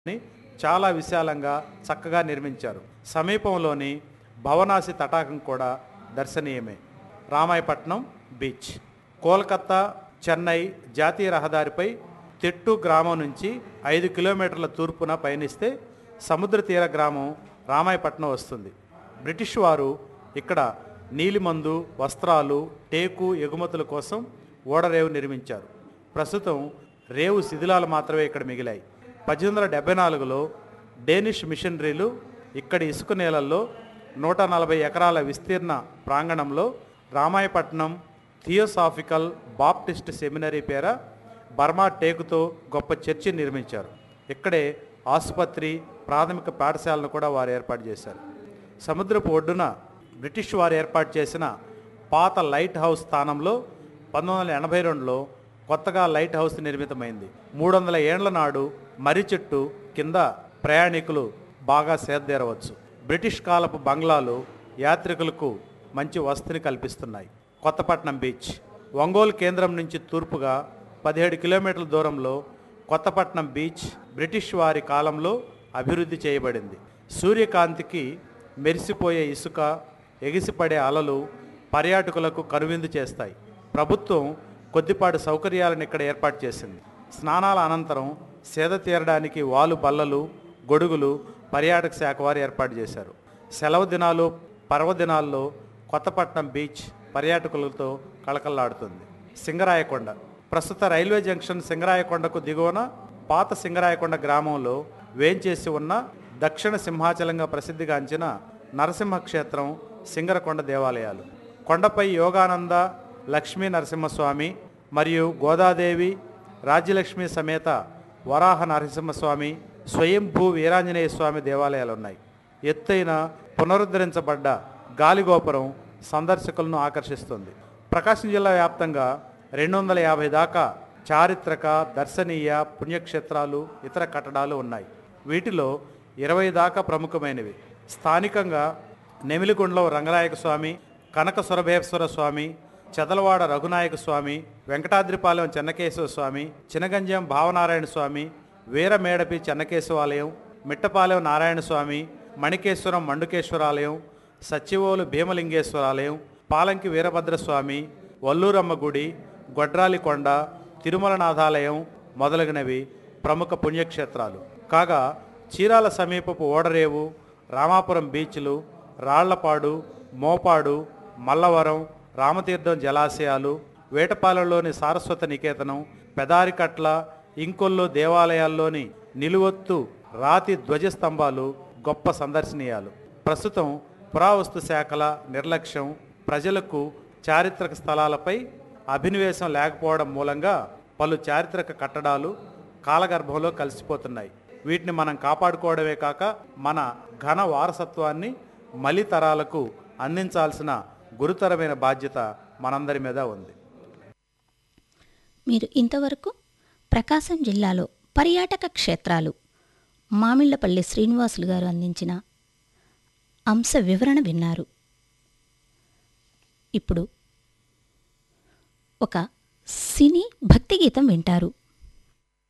ని చాలా విశాలంగా చక్కగా నిర్మించారు సమీపంలోని భవనాసి తటాకం కూడా దర్శనీయమే రామాయపట్నం బీచ్ కోల్కతా చెన్నై జాతీయ రహదారిపై తెట్టు గ్రామం నుంచి ఐదు కిలోమీటర్ల తూర్పున పయనిస్తే సముద్ర తీర గ్రామం రామాయపట్నం వస్తుంది బ్రిటిష్ వారు ఇక్కడ నీలిమందు వస్త్రాలు టేకు ఎగుమతుల కోసం ఓడరేవు నిర్మించారు ప్రస్తుతం రేవు శిథిలాలు మాత్రమే ఇక్కడ మిగిలాయి పద్దెనిమిది వందల డెబ్బై నాలుగులో డేనిష్ మిషనరీలు ఇక్కడి ఇసుక నేలల్లో నూట నలభై ఎకరాల విస్తీర్ణ ప్రాంగణంలో రామాయపట్నం థియోసాఫికల్ బాప్టిస్ట్ సెమినరీ పేర బర్మా టేకుతో గొప్ప చర్చి నిర్మించారు ఇక్కడే ఆసుపత్రి ప్రాథమిక పాఠశాలను కూడా వారు ఏర్పాటు చేశారు సముద్రపు ఒడ్డున బ్రిటిష్ వారు ఏర్పాటు చేసిన పాత లైట్ హౌస్ స్థానంలో పంతొమ్మిది వందల ఎనభై రెండులో కొత్తగా లైట్ హౌస్ నిర్మితమైంది మూడు వందల ఏండ్ల నాడు మర్రి చెట్టు కింద ప్రయాణికులు బాగా సేదతీరవచ్చు బ్రిటిష్ కాలపు బంగ్లాలు యాత్రికులకు మంచి వసతిని కల్పిస్తున్నాయి కొత్తపట్నం బీచ్ ఒంగోలు కేంద్రం నుంచి తూర్పుగా పదిహేడు కిలోమీటర్ల దూరంలో కొత్తపట్నం బీచ్ బ్రిటిష్ వారి కాలంలో అభివృద్ధి చేయబడింది సూర్యకాంతికి మెరిసిపోయే ఇసుక ఎగిసిపడే అలలు పర్యాటకులకు కనువిందు చేస్తాయి ప్రభుత్వం కొద్దిపాటి సౌకర్యాలను ఇక్కడ ఏర్పాటు చేసింది స్నానాల అనంతరం సేద తీరడానికి వాలు బల్లలు గొడుగులు పర్యాటక శాఖ వారు ఏర్పాటు చేశారు సెలవు దినాలు పర్వదినాల్లో కొత్తపట్నం బీచ్ పర్యాటకులతో కళకళలాడుతుంది సింగరాయకొండ ప్రస్తుత రైల్వే జంక్షన్ సింగరాయకొండకు దిగువన పాత సింగరాయకొండ గ్రామంలో వేంచేసి ఉన్న దక్షిణ సింహాచలంగా ప్రసిద్ధిగాంచిన నరసింహ క్షేత్రం సింగరకొండ దేవాలయాలు కొండపై యోగానంద లక్ష్మీ నరసింహస్వామి మరియు గోదాదేవి రాజ్యలక్ష్మి సమేత వరాహ నరసింహస్వామి స్వయంభూ వీరాంజనేయ స్వామి దేవాలయాలు ఉన్నాయి ఎత్తైన పునరుద్ధరించబడ్డ గాలిగోపురం సందర్శకులను ఆకర్షిస్తుంది ప్రకాశం జిల్లా వ్యాప్తంగా రెండు వందల యాభై దాకా చారిత్రక దర్శనీయ పుణ్యక్షేత్రాలు ఇతర కట్టడాలు ఉన్నాయి వీటిలో ఇరవై దాకా ప్రముఖమైనవి స్థానికంగా నెమిలిగుండ్లో రంగనాయక స్వామి కనక సురభేశ్వర స్వామి చెదలవాడ రఘునాయక స్వామి వెంకటాద్రిపాలెం చెన్నకేశవ స్వామి చినగంజం భావనారాయణ స్వామి వీరమేడపి చెన్నకేశవాలయం మిట్టపాలెం నారాయణ స్వామి మణికేశ్వరం మండుకేశ్వరాలయం సచివోలు భీమలింగేశ్వరాలయం పాలంకి వీరభద్రస్వామి వల్లూరమ్మ గుడి గొడ్రాలికొండ తిరుమలనాథాలయం మొదలగునవి ప్రముఖ పుణ్యక్షేత్రాలు కాగా చీరాల సమీపపు ఓడరేవు రామాపురం బీచ్లు రాళ్లపాడు మోపాడు మల్లవరం రామతీర్థం జలాశయాలు వేటపాలెంలోని సారస్వత నికేతనం పెదారికట్ల ఇంకొల్లు దేవాలయాల్లోని నిలువొత్తు రాతి ధ్వజస్తంభాలు గొప్ప సందర్శనీయాలు ప్రస్తుతం పురావస్తు శాఖల నిర్లక్ష్యం ప్రజలకు చారిత్రక స్థలాలపై అభినివేశం లేకపోవడం మూలంగా పలు చారిత్రక కట్టడాలు కాలగర్భంలో కలిసిపోతున్నాయి వీటిని మనం కాపాడుకోవడమే కాక మన ఘన వారసత్వాన్ని మలి తరాలకు అందించాల్సిన గురుతరమైన బాధ్యత మనందరి మీద ఉంది మీరు ఇంతవరకు ప్రకాశం జిల్లాలో పర్యాటక క్షేత్రాలు మామిళ్లపల్లి శ్రీనివాసులు గారు అందించిన అంశ వివరణ విన్నారు ఇప్పుడు ఒక సినీ భక్తి గీతం వింటారు